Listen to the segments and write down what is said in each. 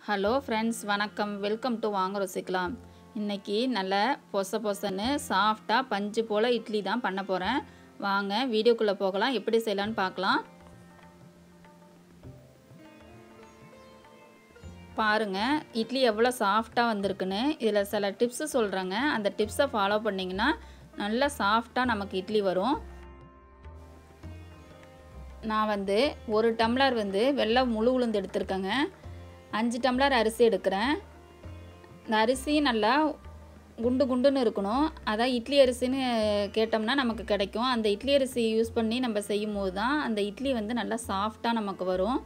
hello friends வணக்கம் welcome to வாங்க ருசிக்கலாம் இன்றைக்கி நல்ல பொச பொசன்னு சாஃப்டாக பஞ்சு போல் இட்லி தான் பண்ண போகிறேன் வாங்க வீடியோக்குள்ளே போகலாம் எப்படி செய்யலான்னு பார்க்கலாம் பாருங்கள் இட்லி எவ்வளோ சாஃப்டாக வந்திருக்குன்னு இதில் சில டிப்ஸு சொல்கிறேங்க அந்த டிப்ஸை ஃபாலோ பண்ணிங்கன்னா நல்லா சாஃப்டாக நமக்கு இட்லி வரும் நான் வந்து ஒரு டம்ளர் வந்து வெள்ளை முழு உளுந்து எடுத்திருக்கேங்க அஞ்சு டம்ளர் அரிசி எடுக்கிறேன் இந்த அரிசி நல்லா குண்டு குண்டுன்னு இருக்கணும் அதான் இட்லி அரிசின்னு கேட்டோம்னா நமக்கு கிடைக்கும் அந்த இட்லி அரிசி யூஸ் பண்ணி நம்ம செய்யும் போது தான் அந்த இட்லி வந்து நல்லா சாஃப்டாக நமக்கு வரும்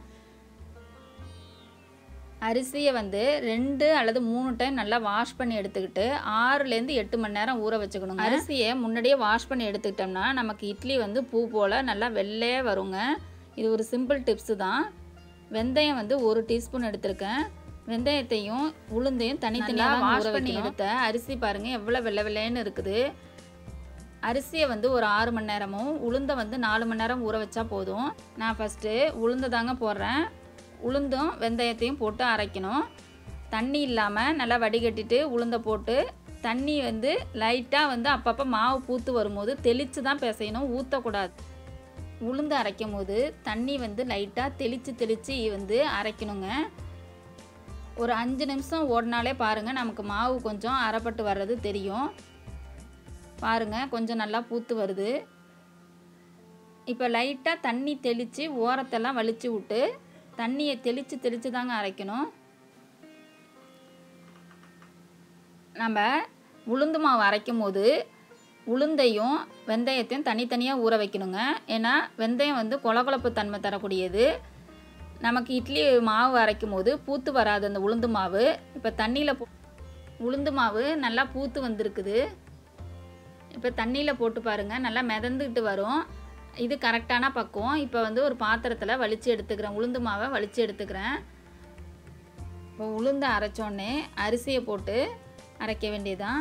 அரிசியை வந்து ரெண்டு அல்லது மூணு டைம் நல்லா வாஷ் பண்ணி எடுத்துக்கிட்டு ஆறுலேருந்து எட்டு மணி நேரம் ஊற வச்சுக்கணுங்க அரிசியை முன்னாடியே வாஷ் பண்ணி எடுத்துக்கிட்டோம்னா நமக்கு இட்லி வந்து பூ போல் நல்லா வெள்ளையே வருங்க இது ஒரு சிம்பிள் டிப்ஸு தான் வெந்தயம் வந்து ஒரு டீஸ்பூன் எடுத்திருக்கேன் வெந்தயத்தையும் உளுந்தையும் தனித்தனியாக வாஷ் பண்ணி எடுத்த அரிசி பாருங்கள் எவ்வளோ வெள்ளை வெள்ளைன்னு இருக்குது அரிசியை வந்து ஒரு ஆறு மணி நேரமும் உளுந்தை வந்து நாலு மணி நேரம் ஊற வச்சா போதும் நான் ஃபஸ்ட்டு உளுந்தை தாங்க போடுறேன் உளுந்தும் வெந்தயத்தையும் போட்டு அரைக்கணும் தண்ணி இல்லாமல் நல்லா வடிகட்டிட்டு உளுந்தை போட்டு தண்ணி வந்து லைட்டாக வந்து அப்பப்போ மாவு பூத்து வரும்போது தெளித்து தான் பிசையணும் ஊற்றக்கூடாது உளுந்து அரைக்கும் போது தண்ணி வந்து லைட்டாக தெளித்து தெளித்து வந்து அரைக்கணுங்க ஒரு அஞ்சு நிமிஷம் ஓடினாலே பாருங்கள் நமக்கு மாவு கொஞ்சம் அரைப்பட்டு வர்றது தெரியும் பாருங்கள் கொஞ்சம் நல்லா பூத்து வருது இப்போ லைட்டாக தண்ணி தெளித்து ஓரத்தெல்லாம் வலிச்சு விட்டு தண்ணியை தெளித்து தெளித்து தாங்க அரைக்கணும் நம்ம உளுந்து மாவு அரைக்கும் போது உளுந்தையும் வெந்தயத்தையும் தனித்தனியாக ஊற வைக்கணுங்க ஏன்னா வெந்தயம் வந்து கொலகொலப்பு தன்மை தரக்கூடியது நமக்கு இட்லி மாவு அரைக்கும் போது பூத்து வராது அந்த உளுந்து மாவு இப்போ தண்ணியில் போ உளுந்து மாவு நல்லா பூத்து வந்திருக்குது இப்போ தண்ணியில் போட்டு பாருங்கள் நல்லா மிதந்துக்கிட்டு வரும் இது கரெக்டான பக்குவம் இப்போ வந்து ஒரு பாத்திரத்தில் வலித்து எடுத்துக்கிறேன் உளுந்து மாவை வலித்து எடுத்துக்கிறேன் இப்போ உளுந்து அரைச்சோடனே அரிசியை போட்டு அரைக்க வேண்டியதான்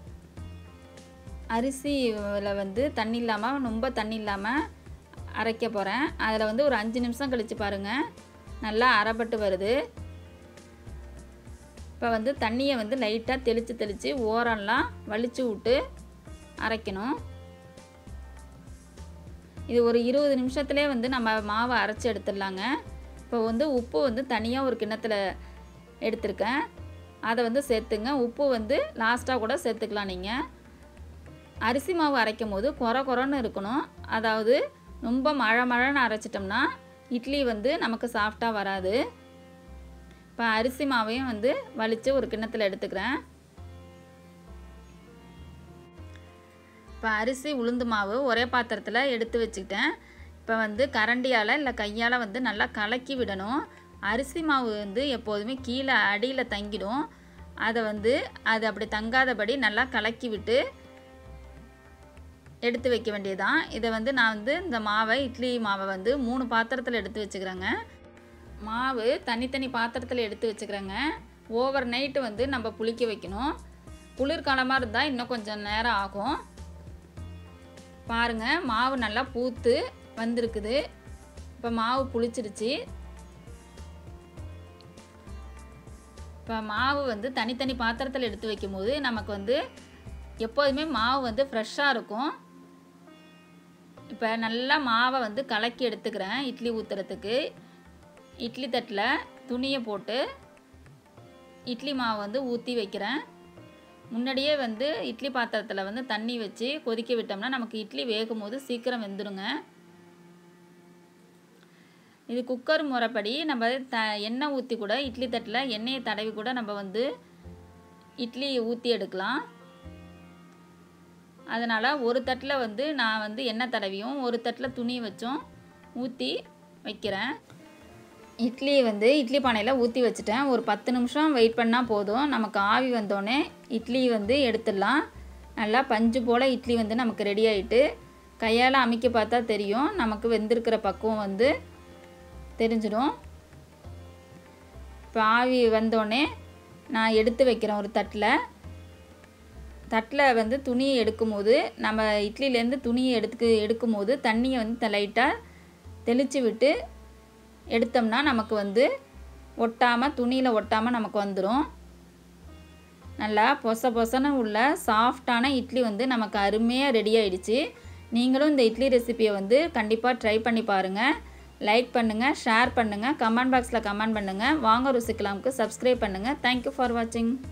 அரிசியில் வந்து தண்ணி இல்லாமல் ரொம்ப தண்ணி இல்லாமல் அரைக்க போகிறேன் அதில் வந்து ஒரு அஞ்சு நிமிஷம் கழித்து பாருங்கள் நல்லா அரைப்பட்டு வருது இப்போ வந்து தண்ணியை வந்து லைட்டாக தெளித்து தெளித்து ஓரம்லாம் வலிச்சு விட்டு அரைக்கணும் இது ஒரு இருபது நிமிஷத்துலேயே வந்து நம்ம மாவை அரைச்சி எடுத்துடலாங்க இப்போ வந்து உப்பு வந்து தனியாக ஒரு கிண்ணத்தில் எடுத்திருக்கேன் அதை வந்து சேர்த்துங்க உப்பு வந்து லாஸ்ட்டாக கூட சேர்த்துக்கலாம் நீங்கள் அரிசி மாவு அரைக்கும் போது குறை குறைன்னு இருக்கணும் அதாவது ரொம்ப மழை மழைன்னு அரைச்சிட்டோம்னா இட்லி வந்து நமக்கு சாஃப்டாக வராது இப்போ அரிசி மாவையும் வந்து வலித்து ஒரு கிண்ணத்தில் எடுத்துக்கிறேன் இப்போ அரிசி உளுந்து மாவு ஒரே பாத்திரத்தில் எடுத்து வச்சுக்கிட்டேன் இப்போ வந்து கரண்டியால் இல்லை கையால் வந்து நல்லா கலக்கி விடணும் அரிசி மாவு வந்து எப்போதுமே கீழே அடியில் தங்கிடும் அதை வந்து அது அப்படி தங்காதபடி நல்லா கலக்கி விட்டு எடுத்து வைக்க வேண்டியதான் இதை வந்து நான் வந்து இந்த மாவை இட்லி மாவை வந்து மூணு பாத்திரத்தில் எடுத்து வச்சுக்கிறேங்க மாவு தனித்தனி பாத்திரத்தில் எடுத்து வச்சுக்கிறேங்க ஓவர் நைட்டு வந்து நம்ம புளிக்க வைக்கணும் குளிர்காலமாக இருந்தால் இன்னும் கொஞ்சம் நேரம் ஆகும் பாருங்கள் மாவு நல்லா பூத்து வந்திருக்குது இப்போ மாவு புளிச்சிருச்சு இப்போ மாவு வந்து தனித்தனி பாத்திரத்தில் எடுத்து வைக்கும்போது நமக்கு வந்து எப்போதுமே மாவு வந்து ஃப்ரெஷ்ஷாக இருக்கும் இப்போ நல்லா மாவை வந்து கலக்கி எடுத்துக்கிறேன் இட்லி ஊற்றுறதுக்கு இட்லி தட்டில் துணியை போட்டு இட்லி மாவு வந்து ஊற்றி வைக்கிறேன் முன்னாடியே வந்து இட்லி பாத்திரத்தில் வந்து தண்ணி வச்சு கொதிக்க விட்டோம்னா நமக்கு இட்லி வேகும் போது சீக்கிரம் வெந்துடுங்க இது குக்கர் முறைப்படி நம்ம த எண்ணெய் ஊற்றி கூட இட்லி தட்டில் எண்ணெயை தடவி கூட நம்ம வந்து இட்லி ஊற்றி எடுக்கலாம் அதனால் ஒரு தட்டில் வந்து நான் வந்து எண்ணெய் தடவியும் ஒரு தட்டில் துணி வச்சும் ஊற்றி வைக்கிறேன் இட்லி வந்து இட்லி பானையில் ஊற்றி வச்சுட்டேன் ஒரு பத்து நிமிஷம் வெயிட் பண்ணால் போதும் நமக்கு ஆவி வந்தோடனே இட்லி வந்து எடுத்துடலாம் நல்லா பஞ்சு போல் இட்லி வந்து நமக்கு ரெடி ஆகிட்டு கையால் அமைக்க பார்த்தா தெரியும் நமக்கு வெந்திருக்கிற பக்குவம் வந்து தெரிஞ்சிடும் இப்போ ஆவி வந்தோடனே நான் எடுத்து வைக்கிறேன் ஒரு தட்டில் தட்டில் வந்து துணியை எடுக்கும்போது நம்ம இட்லிலேருந்து துணியை எடுத்துக்கு எடுக்கும்போது தண்ணியை வந்து லைட்டாக தெளித்து விட்டு எடுத்தோம்னா நமக்கு வந்து ஒட்டாமல் துணியில் ஒட்டாமல் நமக்கு வந்துடும் நல்லா பொச பொசன்னு உள்ள சாஃப்டான இட்லி வந்து நமக்கு அருமையாக ரெடி ஆயிடுச்சு நீங்களும் இந்த இட்லி ரெசிபியை வந்து கண்டிப்பாக ட்ரை பண்ணி பாருங்கள் லைக் பண்ணுங்கள் ஷேர் பண்ணுங்கள் கமெண்ட் பாக்ஸில் கமெண்ட் பண்ணுங்கள் வாங்க ருசிக்கலாமுக்கு சப்ஸ்கிரைப் பண்ணுங்கள் தேங்க்யூ ஃபார் வாட்சிங்